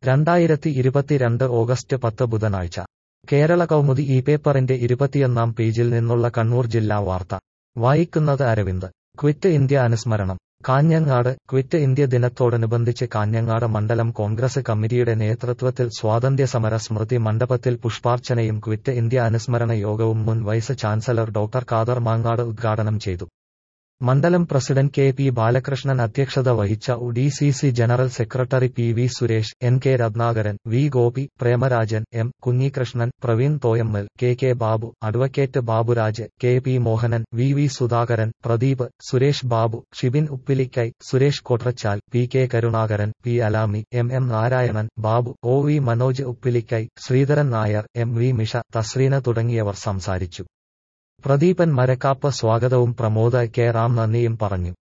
രണ്ടായിരത്തി ഇരുപത്തിരണ്ട് ഓഗസ്റ്റ് പത്ത് ബുധനാഴ്ച കേരള കൗമുദി ഈ പേപ്പറിന്റെ ഇരുപത്തിയൊന്നാം പേജിൽ നിന്നുള്ള കണ്ണൂർ ജില്ലാ വാർത്ത വായിക്കുന്നത് അരവിന്ദ് ക്വിറ്റ് ഇന്ത്യ അനുസ്മരണം കാഞ്ഞങ്ങാട് ക്വിറ്റ് ഇന്ത്യ ദിനത്തോടനുബന്ധിച്ച് കാഞ്ഞങ്ങാട് മണ്ഡലം കോൺഗ്രസ് കമ്മിറ്റിയുടെ നേതൃത്വത്തിൽ സ്വാതന്ത്ര്യസമര സ്മൃതി മണ്ഡപത്തിൽ പുഷ്പാർച്ചനയും ക്വിറ്റ് ഇന്ത്യ അനുസ്മരണ യോഗവും മുൻ vice chancellor doctor Khader Mangad ഉദ്ഘാടനം ചെയ്തു മണ്ഡലം പ്രസിഡന്റ് കെ പി ബാലകൃഷ്ണൻ അധ്യക്ഷത വഹിച്ച D C C general secretary P V Suresh N K Ratnakaran V Gopi Premarajan M Kunhikrishnan Praveen Thoyammal K K Babu advocate Baburaj K P Mohanan V V Sudhakaran Pradeep Suresh Babu Shibin Uppilikai Suresh Kotrachal P K Karunakaran P Alami M M Narayanan Babu O V Manoj Uppilikai Sreedharan Nair M V Misha Thasreena തുടങ്ങിയവർ സംസാരിച്ചു പ്രദീപൻ മരക്കാപ്പ് സ്വാഗതവും Pramod K Ram നന്ദിയും പറഞ്ഞു